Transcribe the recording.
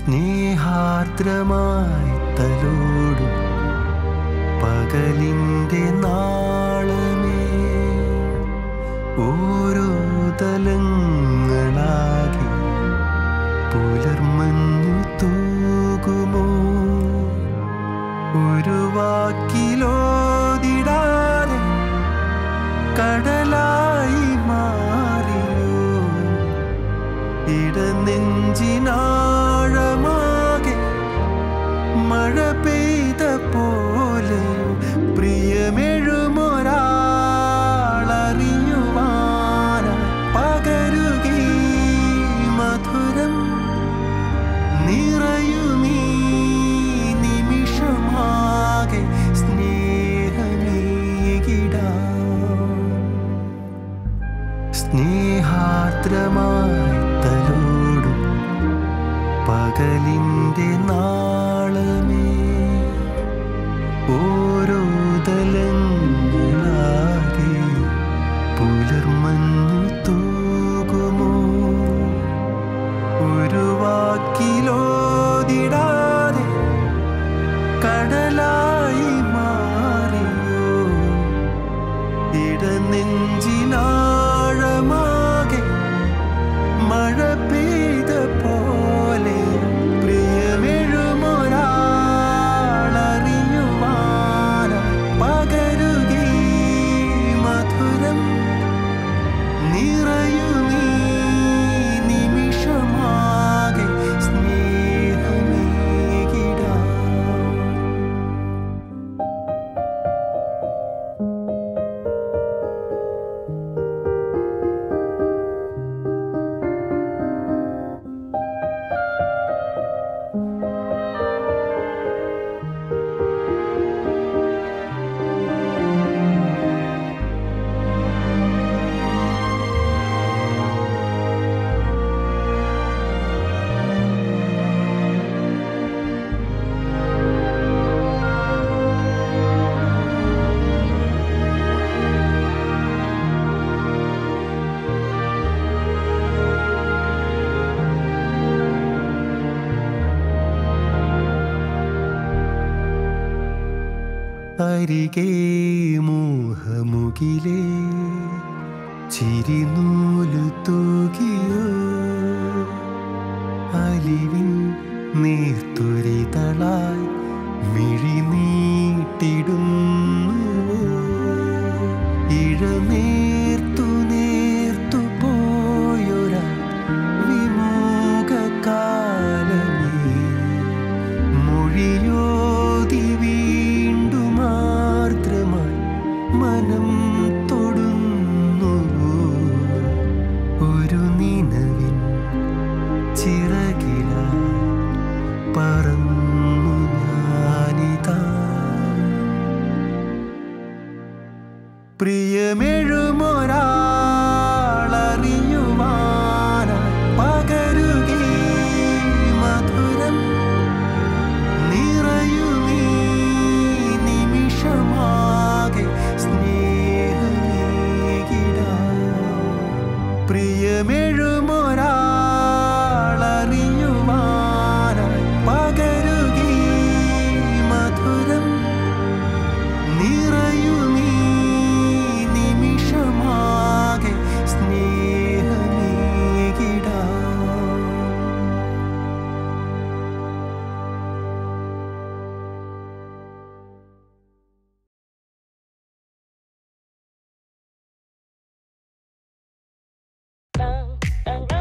സ്നേഹാർദ്രമായി തലോടും പകലിൻ്റെ നാളമേ ഓരോ തലങ്ങളാകെ പുലർമഞ്ഞു തൂകുമോ ഒരു വാക്കിലോതിടാതെ കടലായി മാറിയോ ഇടനെഞ്ചിനാഴമാകെ മഴ പെയ്ത പോലെ പ്രിയമെഴുമൊരാളറിയുവാന പകരുകീ മധുരം നിറയുമീ നിമിഷമാകെ സ്നേഹമേകിടാം സ്നേഹാർദ്രമായി തലോടും പകലിൻ്റെ നാളമേ ഓരോ തലങ്ങളാകെ പുലർമഞ്ഞു തൂകുമോ ഒരു വാക്കിലോതിടാതെ കടലായി മാറിയോ ഇടനെഞ്ചിനാഴമാകെ മഴ പെയ്ത പോലെ പ്രിയമെഴുമൊരാളറിയുവാന പകരുകീ മധുരം നിറയുമീ നിമിഷമാകെ സ്നേഹമേകിടാം അരികെ മോഹമുകിലേ ചിരിനൂലു തൂകിയോ അലിവിൻ നീർത്തുരിതളായി മിഴി നീട്ടിടുന്നു ഇഴനേർത്തു നേർത്തു പോയൊര വിമോക കാലമേ മൊഴിയോതി വീണ്ടും ആർദ്രമായി മനം തൊടുന്നു ഒരു നിലവിൻ ചിറകിലായി പറന്നു ഞാനിതാ പ്രിയമെഴുമൊരാളറിയുവാന പകരുകീ മധുരം നിറയുമീ നിമിഷമാകെ സ്നേഹമേകിടാം പ്രിയമെഴുമൊരാളറിയുവാന പകരുകീ മധുരം നിറയുമീ നിമിഷമാകെ സ്നേഹമേകിടാം Dun, dun, dun.